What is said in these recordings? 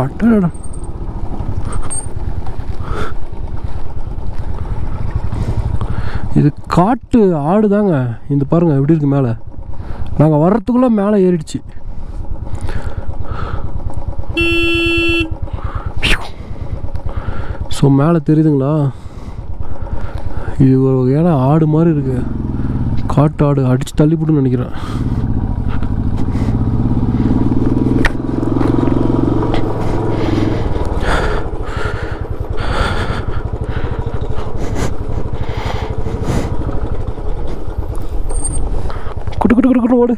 அடடா இது காட்டு ஆடு தாங்க இந்த பாருங்க எப்படி இருக்கு மேலே நாங்கள் வர்றதுக்குள்ளே மேலே ஏறிடுச்சு ஸோ மேலே தெரியுதுங்களா இது ஒரு வகையான ஆடு மாதிரி இருக்கு காட்டு ஆடு அடித்து தள்ளிவிட்டுன்னு நினைக்கிறேன் குட்டு குட்டு குட்டு குட்டு ஓடு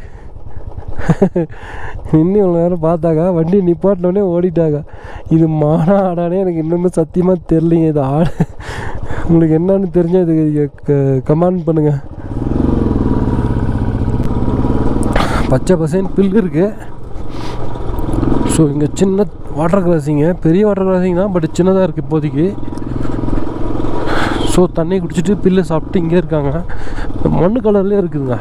இன்னும் இவ்வளோ நேரம் பார்த்தாங்க வண்டி நிப்பாட்டினோடனே ஓடிட்டாங்க இது மானா ஆடானே எனக்கு இன்னுமே சத்தியமாக தெரிலிங்க இது ஆடு உங்களுக்கு என்னன்னு தெரிஞ்சால் இது கமெண்ட் பண்ணுங்கள் பச்சை பசேன்னு பில்லு இருக்குது ஸோ இங்கே சின்ன வாட்டர் கிராசிங்க பெரிய வாட்டர் கிராசிங் தான் பட் சின்னதாக இருக்குது இப்போதைக்கு ஸோ தண்ணி குடிச்சிட்டு பில்லு சாப்பிட்டு இங்கே இருக்காங்க மண்ணு கலர்லேயே இருக்குதுங்க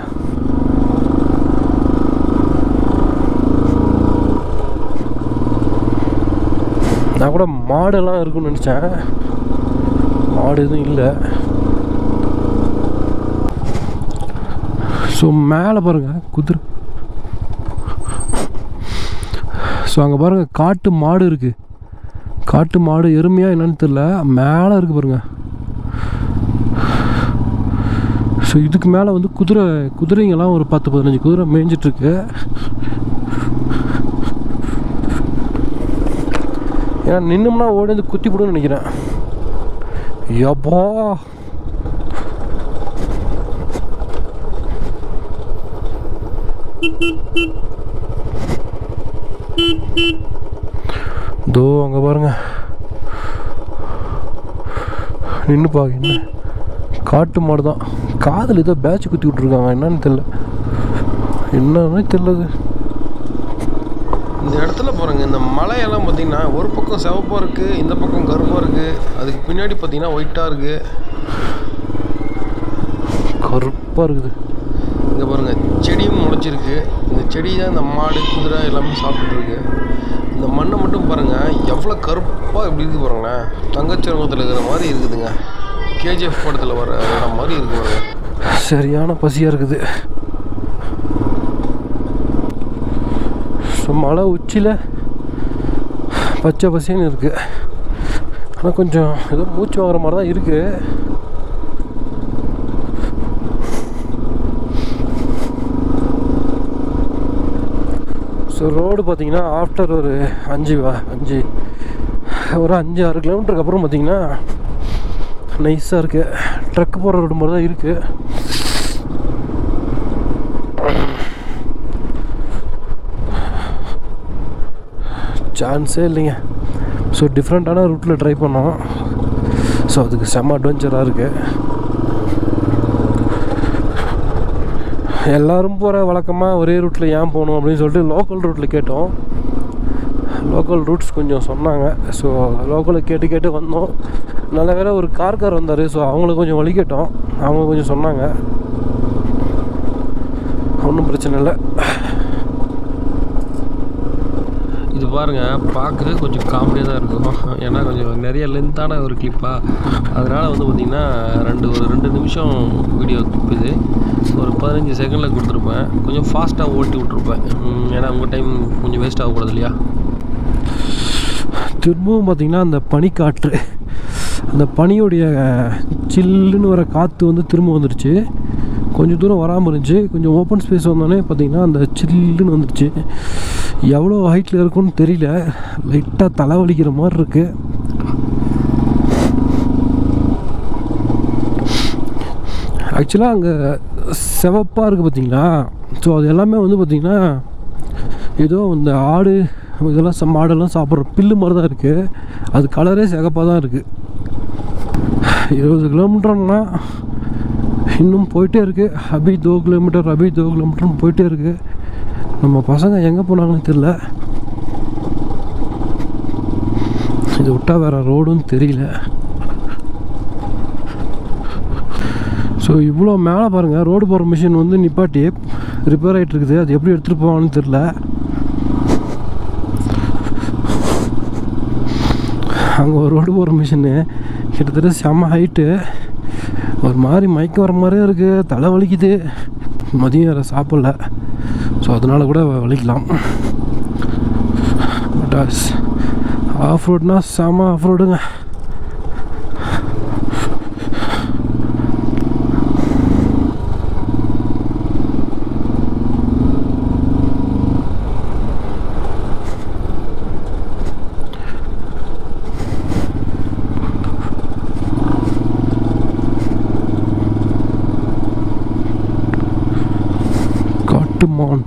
நான் கூட மாடெல்லாம் இருக்குன்னு நினச்சேன் மாடு எதுவும் இல்லை ஸோ மேலே பாருங்கள் குதிரை ஸோ அங்கே பாருங்கள் காட்டு மாடு இருக்குது காட்டு மாடு எருமையா என்னன்னு தெரில மேலே இருக்குது பாருங்க ஸோ இதுக்கு மேலே வந்து குதிரை குதிரைங்கெல்லாம் ஒரு பத்து பதினஞ்சு குதிரை மேய்ஞ்சிட்ருக்கு ஏன்னா நின்னோம்னா ஓடி வந்து குத்தி போடுன்னு நினைக்கிறேன் யப்பா தோ அங்கே பாருங்க நின்று பா என்ன காட்டு மாடு தான் காதில் ஏதோ பேட்ச் குத்தி விட்ருக்காங்க என்னன்னு தெரில என்னன்னு தெரிலது இந்த இடத்துல பாருங்க இந்த மலையெல்லாம் பார்த்தீங்கன்னா ஒரு பக்கம் சிவப்பாக இருக்குது இந்த பக்கம் கருப்பாக இருக்குது அதுக்கு பின்னாடி பார்த்தீங்கன்னா ஒயிட்டாக இருக்குது கருப்பாக இருக்குது இங்கே பாருங்க செடியும் முளைச்சிருக்கு இந்த செடி தான் இந்த மாடு குதிரை எல்லாமே சாப்பிட்டுட்டு இருக்கு இந்த மண்ணை மட்டும் பாருங்க எவ்வளோ கருப்பாக எப்படி இருக்கு பாருங்களேன் தங்கச்சிரங்கத்தில் இருக்கிற மாதிரி இருக்குதுங்க கேஜிஎஃப் படத்தில் வர இடம் மாதிரி இருக்கு பாருங்க சரியான பசியாக இருக்குது ஸோ மலை உச்சியில் பச்சை பசின்னு இருக்குது ஆனால் கொஞ்சம் ஏதோ மூச்சு வாங்குற மாதிரி தான் இருக்குது ஸோ ரோடு பார்த்தீங்கன்னா ஆஃப்டர் ஒரு அஞ்சு வா- அஞ்சு ஒரு அஞ்சு ஆறு கிலோமீட்டருக்கு அப்புறம் பார்த்தீங்கன்னா நைஸாக இருக்குது ட்ரக் போகிற ரோடு மாதிரி தான் இருக்குது சான்ஸே இல்லைங்க ஸோ டிஃப்ரெண்ட்டான ரூட்டில் ட்ரை பண்ணோம் ஸோ அதுக்கு செம்ம அட்வென்ச்சராக இருக்குது எல்லாரும் போகிற வழக்கமாக ஒரே ரூட்டில் ஏன் போகணும் அப்படின்னு சொல்லிட்டு லோக்கல் ரூட்டில் கேட்டோம் லோக்கல் ரூட்ஸ் கொஞ்சம் சொன்னாங்க ஸோ லோக்கலில் கேட்டு கேட்டு வந்தோம் நல்ல வேளை ஒரு கார்கார் வந்தார் ஸோ அவங்களுக்கு கொஞ்சம் வழி கேட்டோம் அவங்க கொஞ்சம் சொன்னாங்க ஒன்றும் பிரச்சனை இல்லை இது பாருங்க பார்க்கறது கொஞ்சம் காமெடியாக தான் இருக்கும் ஏன்னா கொஞ்சம் நிறைய லென்த்தான ஒரு கிளிப்பாக அதனால் வந்து பார்த்திங்கன்னா ரெண்டு ஒரு ரெண்டு நிமிஷம் வீடியோ கிளிப் இது ஒரு பதினஞ்சு செகண்டில் கொடுத்துருப்பேன் கொஞ்சம் ஃபாஸ்ட்டாக ஓட்டி விட்ருப்பேன் உம், ஏன்னா உங்கள் டைம் கொஞ்சம் வேஸ்ட் ஆகக்கூடாது இல்லையா திரும்பவும் பார்த்திங்கன்னா அந்த பனிக்காற்று அந்த பனியுடைய சில்லுன்னு வர காற்று வந்து திரும்ப வந்துடுச்சு கொஞ்சம் தூரம் வராமல் இருந்துச்சு கொஞ்சம் ஓப்பன் ஸ்பேஸ் வந்தோடனே பார்த்திங்கன்னா அந்த சில்லுன்னு வந்துடுச்சு எவ்வளோ ஹைட்டில் இருக்கும்னு தெரியல லைட்டாக தலைவலிக்கிற மாதிரி இருக்குது ஆக்சுவலாக அங்கே சிவப்பாக இருக்குது பார்த்தீங்களா ஸோ அது எல்லாமே வந்து பார்த்திங்கன்னா ஏதோ இந்த ஆடு இதெல்லாம் ச- மாடெல்லாம் சாப்பிட்ற பில்லு மாதிரி தான் இருக்குது அது கலரே சிகப்பாக தான் இருக்குது இருபது கிலோமீட்டர்னா இன்னும் போயிட்டே இருக்குது அபி தோ கிலோமீட்டர் அபி தோ கிலோமீட்டர்னு போயிட்டே இருக்குது நம்ம பசங்க எங்கே போனாங்கன்னு தெரில இது விட்டா வேறு ரோடும் தெரியல ஸோ இவ்வளோ மேலே பாருங்கள் ரோடு போகிற மிஷின் வந்து நிப்பாட்டி ரிப்பேர் ஆகிட்டு இருக்குது அது எப்படி எடுத்துகிட்டு போவான்னு தெரில அங்கே ஒரு ரோடு போகிற மிஷினு கிட்டத்தட்ட செம்ம ஹைட்டு ஒரு மாதிரி மயக்கம் வர மாதிரியும் இருக்குது தலை வலிக்குது மதியம் வேறு சாப்பிடல ஸோ அதனால கூட வலிக்கலாம் பட் ஆஃப் ரோட்னா செம ஆஃப் ரோடுங்க காட்டுமான்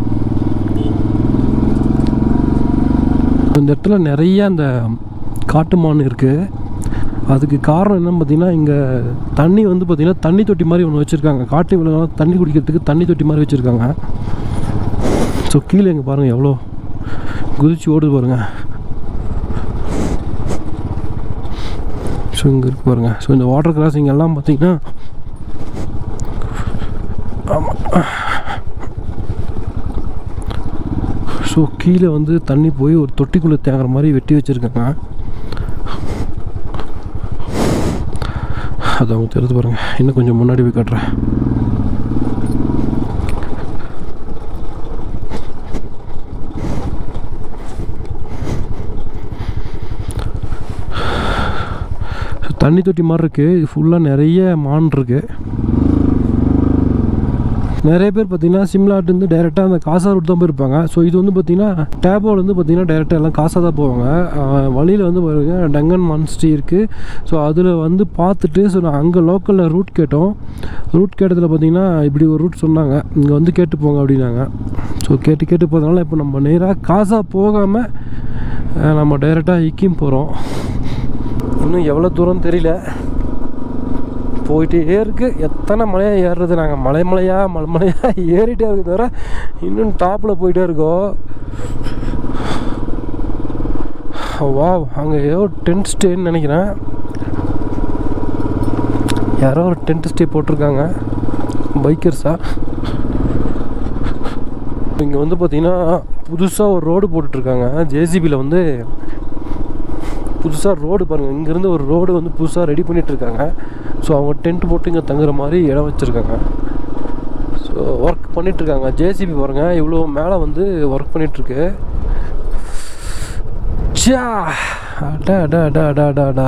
இந்த இடத்துல நிறைய அந்த காட்டுமான் இருக்குது அதுக்கு காரணம் என்னன்னு பார்த்தீங்கன்னா இங்கே தண்ணி வந்து பார்த்திங்கன்னா தண்ணி தொட்டி மாதிரி ஒன்று வச்சுருக்காங்க காட்டு விலங்குலாம் தண்ணி குடிக்கிறதுக்கு தண்ணி தொட்டி மாதிரி வச்சுருக்காங்க ஸோ கீழே இங்கே பாருங்கள் எவ்வளோ குதிச்சு ஓடுது பாருங்கள் ஸோ இங்கே இருக்கு பாருங்கள் ஸோ இந்த வாட்டர் கிராசிங் எல்லாம் பார்த்தீங்கன்னா ஸோ கீழே வந்து தண்ணி போய் ஒரு தொட்டிக்குள்ளே தேங்குற மாதிரி வெட்டி வச்சுருக்காங்க அது அவங்க தெரிஞ்சு பாருங்க இன்னும் கொஞ்சம் முன்னாடி போய் காட்டுறேன் தண்ணி தொட்டி மாதிரி இருக்குது இது ஃபுல்லாக நிறைய மான் இருக்குது நிறைய பேர் பார்த்தீங்கன்னா சிம்லாட்லேருந்து டேரெக்டாக அந்த காசா ரூட் தான் போயிருப்பாங்க ஸோ இது வந்து பார்த்தீங்கன்னா டேபோலேருந்து பார்த்தீங்கன்னா டேரெக்டாக எல்லாம் காசா தான் போவாங்க வழியில் வந்து பாருங்க டங்கன் மான்ஸ்டி இருக்குது ஸோ அதில் வந்து பார்த்துட்டு ஸோ நான் அங்கே லோக்கலில் ரூட் கேட்டோம் ரூட் கேட்டதில் பார்த்தீங்கன்னா இப்படி ஒரு ரூட் சொன்னாங்க இங்கே வந்து கேட்டு போங்க அப்படின்னாங்க ஸோ கேட்டு கேட்டு போகிறதுனால இப்போ நம்ம நேராக காசா போகாமல் அஹ், நம்ம டைரெக்டாக இக்கிம் போகிறோம் இன்னும் எவ்வளோ தூரம் தெரியல போயிட்டே இருக்கு எத்தனை மலையாக ஏறுறது நாங்கள் மலை மலையாக மலை மலையாக ஏறிட்டே இருக்கு தவிர இன்னும் டாப்பில் போயிட்டே இருக்கோம் வா அங்கே ஏதோ டென்ட் ஸ்டேன்னு நினைக்கிறேன் யாரோ ஒரு டென்ட் ஸ்டே போட்டிருக்காங்க பைக்கர்ஸா இங்கே வந்து பார்த்தீங்கன்னா புதுசாக ஒரு ரோடு போட்டுட்ருக்காங்க ஜேசிபியில் வந்து புதுசாக ரோடு பாருங்கள் இங்கேருந்து ஒரு ரோடு வந்து புதுசாக ரெடி பண்ணிட்டு இருக்காங்க ஸோ அவங்க டென்ட் போட்டு இங்கே தங்குற மாதிரி இடம் வச்சுருக்காங்க ஸோ ஒர்க் பண்ணிகிட்ருக்காங்க ஜேசிபி பாருங்க இவ்வளோ மேலே வந்து ஒர்க் பண்ணிகிட்ருக்கு ச்சா அடா அடா அடா அடா அடா அடா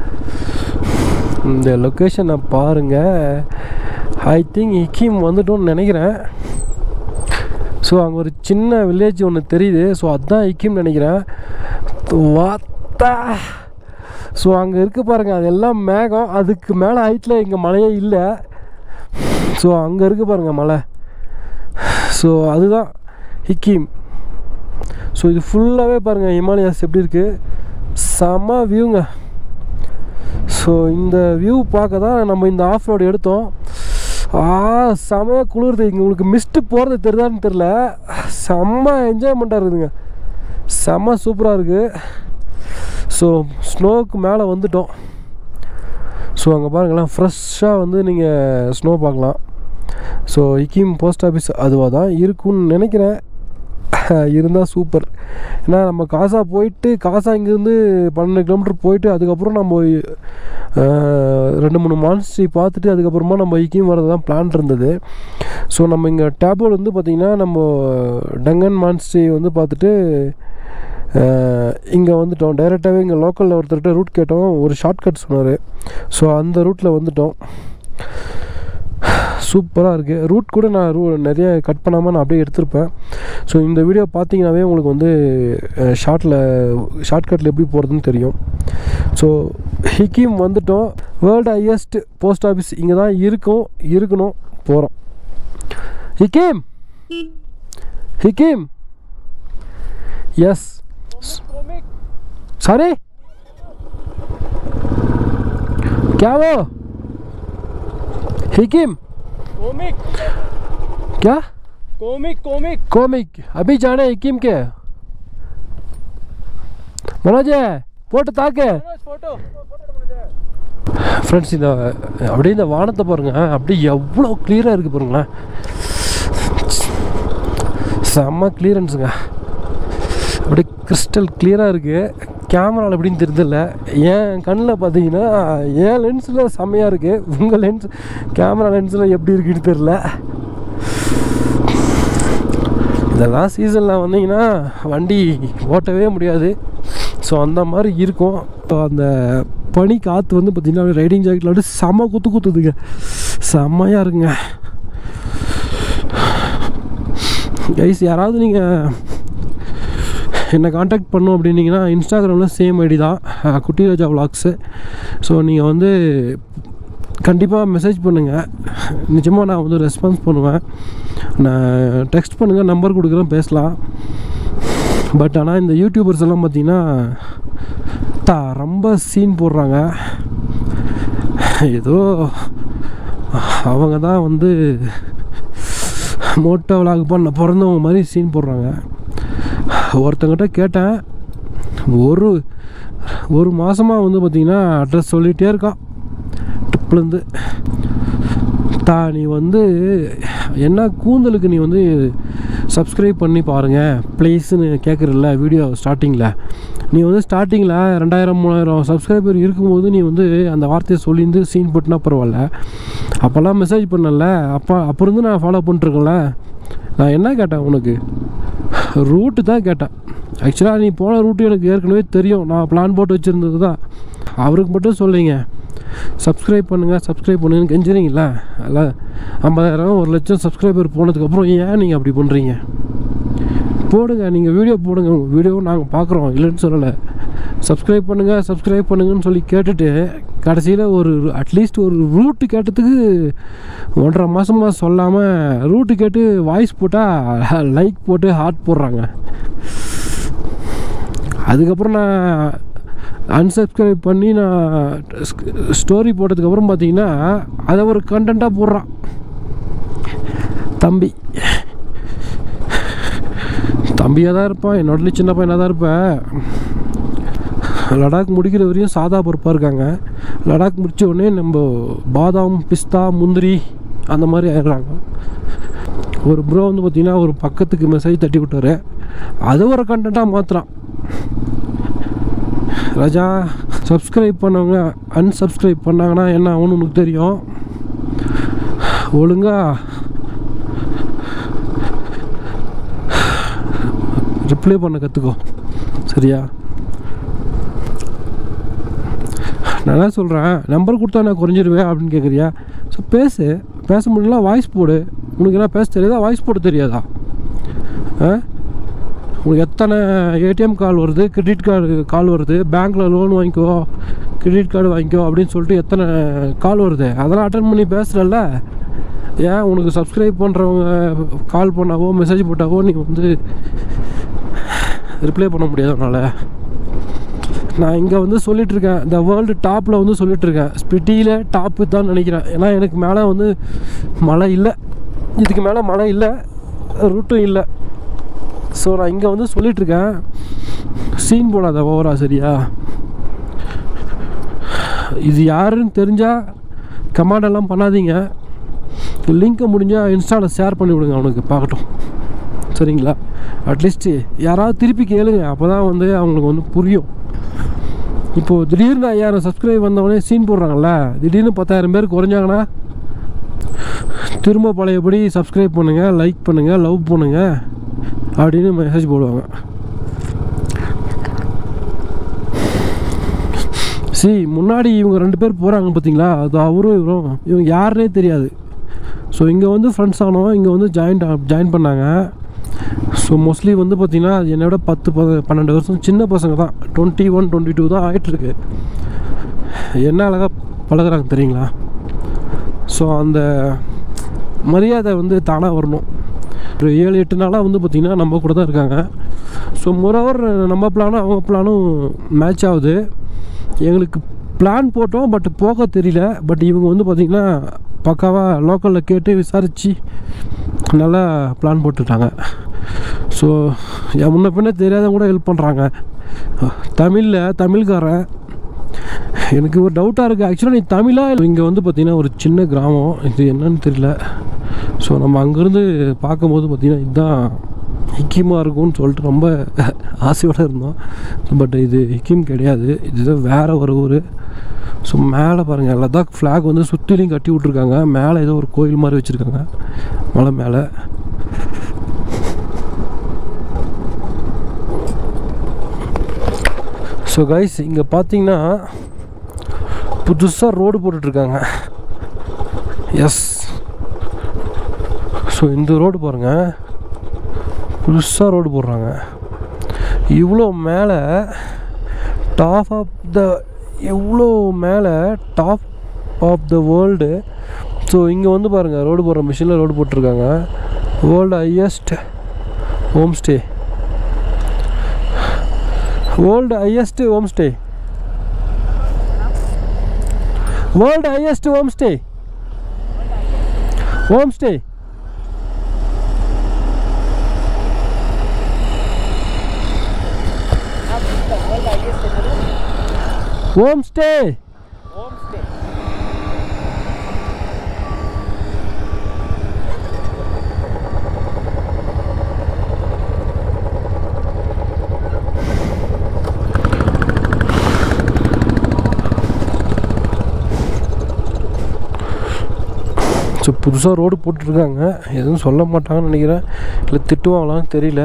இந்த லொக்கேஷனை பாருங்க ஐ திங்க் இக்கிம் வந்துட்டோம்னு நினைக்கிறேன் ஸோ அங்கே ஒரு சின்ன வில்லேஜ் ஒன்று தெரியுது ஸோ அதுதான் இக்கிம்னு நினைக்கிறேன் வாத்தா ஸோ அங்கே இருக்கு பாருங்கள் அதெல்லாம் மேகம் அதுக்கு மேலே ஹைட்டில் இங்கே மழையே இல்லை ஸோ அங்கே இருக்கு பாருங்கள் மலை ஸோ அதுதான் ஹிக்கிம் ஸோ இது ஃபுல்லாகவே பாருங்கள் ஹிமாலயாஸ் எப்படி இருக்குது செம்ம வியூங்க ஸோ இந்த வியூ பார்க்க தான் நம்ம இந்த ஆஃப் ரோடு எடுத்தோம் ஆ செமையாக குளிருது இங்கே உங்களுக்கு மிஸ்ட்டு போகிறது தெரியுதான்னு தெரில செம்ம என்ஜாய்மெண்ட்டாக இருக்குதுங்க செம்ம சூப்பராக இருக்குது ஸோ ஸ்னோவுக்கு மேலே வந்துட்டோம் ஸோ அங்கே பாருங்களேன் ஃப்ரெஷ்ஷாக வந்து நீங்கள் ஸ்னோ பார்க்கலாம் ஸோ இக்கிம் போஸ்ட் ஆஃபீஸ் அதுவாக தான் இருக்கும்னு நினைக்கிறேன் இருந்தால் சூப்பர் ஏன்னா நம்ம காசா போயிட்டு காசா இங்கேருந்து பன்னெண்டு கிலோமீட்டர் போயிட்டு அதுக்கப்புறம் நம்ம அஹ், ரெண்டு மூணு மான்ஸ்ட்ரி பார்த்துட்டு அதுக்கப்புறமா நம்ம இக்கிம் வரது தான் பிளான் இருந்தது ஸோ நம்ம இங்கே டேபோல் வந்து பார்த்திங்கன்னா நம்ம டங்கன் மான்ஸ்ட்ரி வந்து பார்த்துட்டு இங்கே வந்துட்டோம் டைரெக்டாகவே இங்கே லோக்கலில் ஒருத்தர்கிட்ட ரூட் கேட்டோம் ஒரு ஷார்ட்கட் சொன்னார் ஸோ அந்த ரூட்டில் வந்துட்டோம் சூப்பராக இருக்குது ரூட் கூட நான் ரூ நிறைய கட் பண்ணாமல் நான் அப்படியே எடுத்திருப்பேன் ஸோ இந்த வீடியோ பார்த்தீங்கன்னாவே உங்களுக்கு வந்து ஷார்ட்டில் ஷார்ட்கட்டில் எப்படி போகிறதுன்னு தெரியும் ஸோ ஹிக்கிம் வந்துட்டோம் வேர்ல்டு ஹையஸ்ட் போஸ்ட் ஆஃபீஸ் இங்கே தான் இருக்கும் இருக்கணும் போகிறோம் ஹிக்கிம் ஹிக்கிம் எஸ் सॉरी क्या वो हिकिम कोमिक क्या कोमिक कोमिक कॉमिक अभी जाने हिकिम के मनोज போட்டு தாக்கு फोटो ஃப்ரெண்ட்ஸ் இந்த அப்படியே இந்த வானத்தை பாருங்க அப்படியே எவ்வளோ கிளியராக இருக்குது பாருங்களேன் செம்ம கிளியரன்ஸுங்க அப்படியே கிறிஸ்டல் கிளியராக இருக்குது கேமராவில் எப்படின்னு தெரியல என் கண்ணில் பார்த்தீங்கன்னா என் லென்ஸில் செம்மையாக இருக்குது உங்கள் லென்ஸ் கேமரா லென்ஸில் எப்படி இருக்குன்னு தெரில இதெல்லாம் சீசனில் வந்தீங்கன்னா வண்டி ஓட்டவே முடியாது ஸோ அந்த மாதிரி இருக்கும் இப்போ அந்த பனி காற்று வந்து பார்த்திங்கன்னா ரைடிங் ஜாக்கெட்டில் அப்படியே செம குத்து குத்துதுங்க செம்மையாக இருக்குங்க கைஸ் யாராவது நீங்கள் என்னை காண்டாக்ட் பண்ணோம் அப்படின்னீங்கன்னா இன்ஸ்டாகிராமில் சேம் ஐடி தான் அஹ், குட்டி ராஜா விலாக்ஸு ஸோ நீங்கள் வந்து கண்டிப்பாக மெசேஜ் பண்ணுங்கள் நிஜமாக நான் வந்து ரெஸ்பான்ஸ் பண்ணுவேன் நான் டெக்ஸ்ட் பண்ணுங்கள் நம்பர் கொடுக்குறேன் பேசலாம் பட் ஆனால் இந்த யூடியூபர்ஸ் எல்லாம் பார்த்தீங்கன்னா தா ரொம்ப சீன் போடுறாங்க ஏதோ அவங்க தான் வந்து மோட்டோ விலாக் பண்ண பிறந்தவங்க மாதிரி சீன் போடுறாங்க ஒருத்தங்கிட்ட கேட்டேன் ஒரு ஒரு மாதமாக வந்து பார்த்திங்கன்னா அட்ரஸ் சொல்லிகிட்டே இருக்கான் ட்ரிப்லேருந்து தா நீ வந்து என்ன கூந்தலுக்கு நீ வந்து சப்ஸ்கிரைப் பண்ணி பாருங்கள் ப்ளீஸ்னு கேட்குறல்ல வீடியோ ஸ்டார்டிங்கில் நீ வந்து ஸ்டார்டிங்கில் ரெண்டாயிரம் மூணாயிரம் சப்ஸ்கிரைபர் இருக்கும்போது நீ வந்து அந்த வார்த்தையை சொல்லியிருந்து சீன் போட்டுனா பரவாயில்ல அப்போல்லாம் மெசேஜ் பண்ணல அப்போ அப்போ இருந்து நான் ஃபாலோ பண்ணிட்டுருக்கேன்ல நான் என்ன கேட்டேன் உனக்கு ரூட்டு தான் கேட்டேன் ஆக்சுவலாக நீ போன ரூட்டு எனக்கு ஏற்கனவே தெரியும் நான் பிளான் போட்டு வச்சுருந்தது தான் அவருக்கு மட்டும் சொல்லிங்க சப்ஸ்கிரைப் பண்ணுங்கள் சப்ஸ்கிரைப் பண்ணுங்கன்னு கெஞ்சுறீங்களா அல்ல ஐம்பதாயிரம் ஒரு லட்சம் சப்ஸ்கிரைபர் போனதுக்கப்புறம் ஏன் நீங்கள் அப்படி பண்ணுறீங்க போடுங்க நீங்கள் வீடியோ போடுங்க உங்கள் வீடியோ நாங்கள் பார்க்குறோம் இல்லைன்னு சொல்லலை சப்ஸ்கிரைப் பண்ணுங்கள் சப்ஸ்கிரைப் பண்ணுங்கன்னு சொல்லி கேட்டுட்டு கடைசியில் ஒரு அட்லீஸ்ட் ஒரு ரூட்டு கேட்டதுக்கு ஒன்றரை மாதமாக சொல்லாமல் ரூட்டு கேட்டு வாய்ஸ் போட்டால் லைக் போட்டு ஹார்ட் போடுறாங்க அதுக்கப்புறம் நான் அன்சப்ஸ்கிரைப் பண்ணி நான் ஸ்டோரி போட்டதுக்கப்புறம் பார்த்தீங்கன்னா அதை ஒரு கண்டென்ட்டாக போடுறான் தம்பி தம்பியாக தான் இருப்பான் என்னோட சின்ன பையனாக தான் இருப்பேன் லடாக் முடிக்கிற வரையும் சாதா பருப்பாக இருக்காங்க லடாக் முடித்த உடனே நம்ம பாதாம் பிஸ்தா முந்திரி அந்த மாதிரி ஆயிடுறாங்க ஒரு ப்ரோ வந்து பார்த்திங்கன்னா ஒரு பக்கத்துக்கு மெசேஜ் தட்டி விட்டாரு அது ஒரு கண்டென்ட்டாக மாற்றுறான் ராஜா சப்ஸ்கிரைப் பண்ணவங்க அன்சப்ஸ்கிரைப் பண்ணாங்கன்னா என்ன ஆகும்னு உனக்கு தெரியும் ஒழுங்கா ரிப்ளை பண்ண கற்றுக்கோ சரியா நான் என்ன சொல்கிறேன் நம்பர் கொடுத்தா நான் குறைஞ்சிருவேன் அப்படின்னு கேட்குறியா ஸோ பேசு பேச முடியலாம் வாய்ஸ் போடு உனக்கு என்ன பேச தெரியாதா வாய்ஸ் போட தெரியாதா ஆ உனக்கு எத்தனை ஏடிஎம் கால் வருது கிரெடிட் கார்டு கால் வருது பேங்க்கில் லோன் வாங்கிக்கோ கிரெடிட் கார்டு வாங்கிக்கோ அப்படின்னு சொல்லிட்டு எத்தனை கால் வருது அதெல்லாம் அட்டன் பண்ணி பேசுகிறல்ல ஏன் உனக்கு சப்ஸ்கிரைப் பண்ணுறவங்க கால் பண்ணாவோ மெசேஜ் போட்டாவோ நீ வந்து ரிப்ளை பண்ண முடியாது உன்னால் நான் இங்கே வந்து சொல்லிட்டு இருக்கேன் இந்த வேர்ல்டு டாப்பில் வந்து சொல்லிட்டு இருக்கேன் ஸ்பிட்டியில் டாப்பு தான் நினைக்கிறேன் ஏன்னா எனக்கு மேலே வந்து மழை இல்லை இதுக்கு மேலே மழை இல்லை ரூட்டும் இல்லை ஸோ நான் இங்கே வந்து சொல்லிகிட்ருக்கேன் சீன் போடாத ஓவரா சரியா இது யாருன்னு தெரிஞ்சால் கமெண்ட் எல்லாம் பண்ணாதீங்க லிங்க்கை முடிஞ்சால் இன்ஸ்டாவில் ஷேர் பண்ணி விடுங்க அவனுக்கு பார்க்கட்டும் சரிங்களா அட்லீஸ்ட்டு யாராவது திருப்பி கேளுங்க அப்போ தான் வந்து அவங்களுக்கு வந்து புரியும் இப்போது திடீர்னு ஐயாயிரம் சப்ஸ்கிரைப் வந்தவொடனே சீன் போடுறாங்கல்ல திடீர்னு பத்தாயிரம் பேர் குறைஞ்சாங்கன்னா திரும்ப பழையபடி சப்ஸ்கிரைப் பண்ணுங்கள் லைக் பண்ணுங்கள் லவ் பண்ணுங்கள் அப்படின்னு மெசேஜ் போடுவாங்க சி முன்னாடி இவங்க ரெண்டு பேர் போகிறாங்க பார்த்தீங்களா அது அவரும் இவரும் இவங்க யாருனே தெரியாது ஸோ இங்கே வந்து ஃப்ரெண்ட்ஸ் ஆனோம் இங்கே வந்து ஜாயின் ஜாயின் பண்ணாங்க ஸோ மோஸ்ட்லி வந்து பார்த்திங்கன்னா என்னை விட பத்து ப பன்னெண்டு வருஷம் சின்ன பசங்க தான் டுவெண்ட்டி ஒன் டுவெண்ட்டி டூ தான் ஆகிட்டுருக்கு என்ன அழகாக பழகுறாங்க தெரியுங்களா ஸோ அந்த மரியாதை வந்து தானாக வரணும் ஒரு ஏழு எட்டு நாளாக வந்து பார்த்திங்கன்னா நம்ம கூட தான் இருக்காங்க ஸோ மொரோவர் நம்ம பிளானும் அவங்க பிளானும் மேட்ச் ஆகுது எங்களுக்கு பிளான் போட்டோம் பட் போக தெரியல பட் இவங்க வந்து பார்த்திங்கன்னா பக்காவாக லோக்கலில் கேட்டு விசாரித்து நல்லா பிளான் போட்டுட்டாங்க ஸோ என் முன்ன பின்ன தெரியாதவங்க கூட ஹெல்ப் பண்ணுறாங்க தமிழில் தமிழ்காரன் எனக்கு ஒரு டவுட்டாக இருக்குது ஆக்சுவலாக நீ தமிழா இங்கே வந்து பார்த்திங்கன்னா ஒரு சின்ன கிராமம் இது என்னன்னு தெரியல ஸோ நம்ம அங்கேருந்து பார்க்கும்போது பார்த்திங்கன்னா இதுதான் ஹிக்கிமாக இருக்கும்னு சொல்லிட்டு ரொம்ப ஆசையோடு இருந்தோம் பட் இது ஹிக்கிம் கிடையாது இதுதான் வேறு ஒரு ஊர் ஸோ மேலே பாருங்கள் லதாக் ஃப்ளாக் வந்து சுற்றிலையும் கட்டி விட்ருக்காங்க மேலே ஏதோ ஒரு கோயில் மாதிரி வச்சுருக்காங்க மலை மேலே ஸோ கைஸ் இங்கே பார்த்தீங்கன்னா புதுசாக ரோடு போட்டுட்ருக்காங்க எஸ் ஸோ இந்த ரோடு பாருங்கள் புதுசாக ரோடு போடுறாங்க இவ்வளோ மேலே டாப் ஆஃப் த எவ்வளோ மேலே top of the world so இங்கே வந்து பாருங்கள் ரோடு போடுற மிஷினில் ரோடு போட்டிருக்காங்க world highest home stay world highest home stay world highest home stay home stay home stay home stay so புதுசாக ரோடு போட்டுருக்காங்க எதுவும் சொல்ல மாட்டாங்கன்னு நினைக்கிறேன் இல்லை திட்டுவாங்களான்னு தெரியல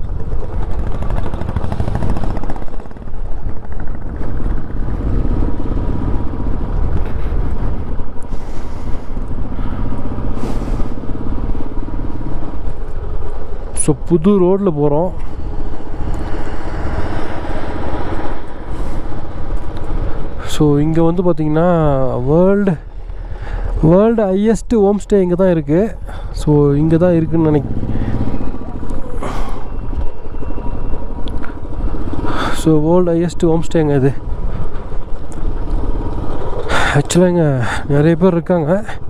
ஸோ புது ரோட்டில் போகிறோம் ஸோ இங்கே வந்து பார்த்திங்கன்னா world world highest home stay இங்கே தான் இருக்குது ஸோ இங்கே தான் இருக்குதுன்னு நினைக் ஸோ வேர்ல்டு ஹையஸ்ட் ஹோம் ஸ்டேங்க இது ஆக்சுவலாக இங்கே நிறைய பேர் இருக்காங்க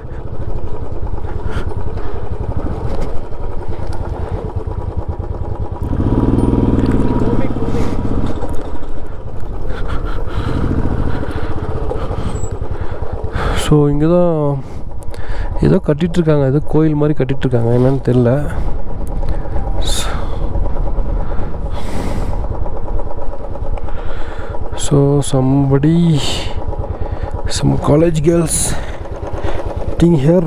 कोमिक कोमिक ஸோ இங்கே தான் ஏதோ கட்டிகிட்ருக்காங்க ஏதோ கோயில் மாதிரி கட்டிகிட்ருக்காங்க என்னன்னு தெரில so somebody some college girls eating here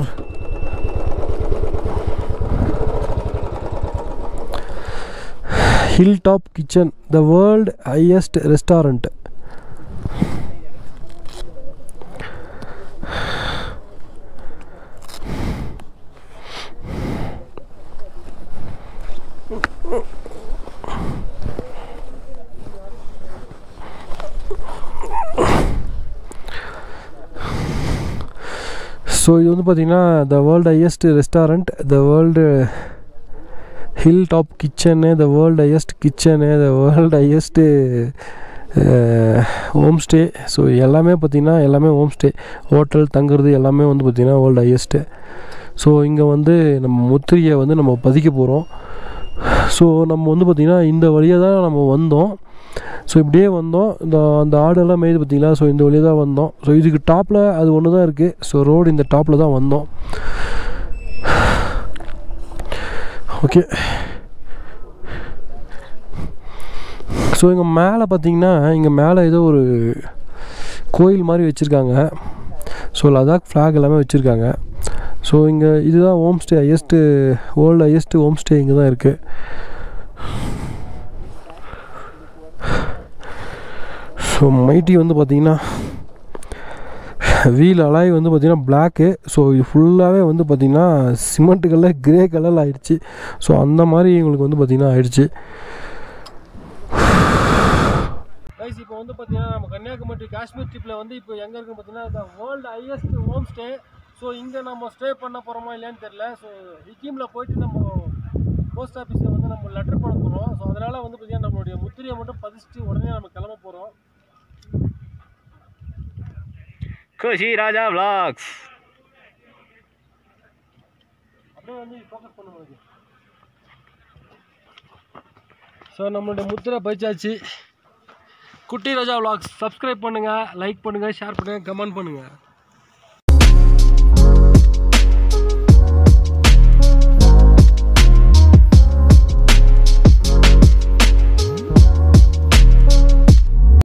hilltop kitchen the world highest restaurant so இது வந்து பார்த்திங்கன்னா the world highest restaurant the world hill top kitchen the world highest kitchen the world highest home stay so எல்லாமே பார்த்திங்கன்னா எல்லாமே home stay hotel தங்குறது எல்லாமே வந்து பார்த்திங்கன்னா வேர்ல்டு ஹையஸ்ட்டு ஸோ இங்கே வந்து நம்ம முத்திரையை வந்து நம்ம பதிக்க போகிறோம் ஸோ நம்ம வந்து பார்த்திங்கன்னா இந்த வழியாக தான் நம்ம வந்தோம் ஸோ இப்படியே வந்தோம் இந்த அந்த ஆடெல்லாம் மேய்து பார்த்தீங்களா ஸோ இந்த வழியாக தான் வந்தோம் ஸோ இதுக்கு டாப்பில் அது ஒன்று தான் இருக்குது ஸோ ரோடு இந்த டாப்பில் தான் வந்தோம் ஓகே ஸோ இங்கே மேலே பார்த்தீங்கன்னா இங்கே மேலே ஏதோ ஒரு கோயில் மாதிரி வச்சுருக்காங்க ஸோ லதாக் ஃப்ளாக் எல்லாமே வச்சுருக்காங்க ஸோ இங்கே இதுதான் home stay highest world highest home stay இங்கே தான் இருக்குது ஸோ மைட்டி வந்து பார்த்திங்கன்னா வீல் அலாய் வந்து பார்த்திங்கன்னா பிளாக்கு ஸோ இது ஃபுல்லாகவே வந்து பார்த்திங்கன்னா சிமெண்ட் கலர் கிரே கலரில் ஆயிடுச்சு ஸோ அந்த மாதிரி எங்களுக்கு வந்து பார்த்திங்கன்னா ஆயிடுச்சு கைஸ் இப்போ வந்து பார்த்தீங்கன்னா நம்ம கன்னியாகுமரி காஷ்மீர் ட்ரிப்பில் வந்து இப்போ எங்கே இருக்குன்னு பார்த்தீங்கன்னா the world highest home stay so இங்கே நம்ம ஸ்டே பண்ண போகிறோமா இல்லையான்னு தெரில ஸோ ஹிக்கிமில் போயிட்டு நம்ம போஸ்ட் ஆஃபீஸில் வந்து நம்ம லெட்டர் பண்ண போகிறோம் ஸோ அதனால் வந்து பார்த்தீங்கன்னா நம்மளுடைய முத்திரையை மட்டும் பதிச்சுட்டு உடனே நம்ம கிளம்ப போகிறோம் குஷி ராஜா vlogs அப்படியே வந்து ஃபோக்கஸ் பண்ணுவோம் ஸோ நம்மளுடைய முத்திரை பயிற்சாச்சு குட்டி ராஜா vlogs சப்ஸ்கிரைப் பண்ணுங்கள் லைக் பண்ணுங்கள் ஷேர் பண்ணுங்கள் கமெண்ட் பண்ணுங்கள்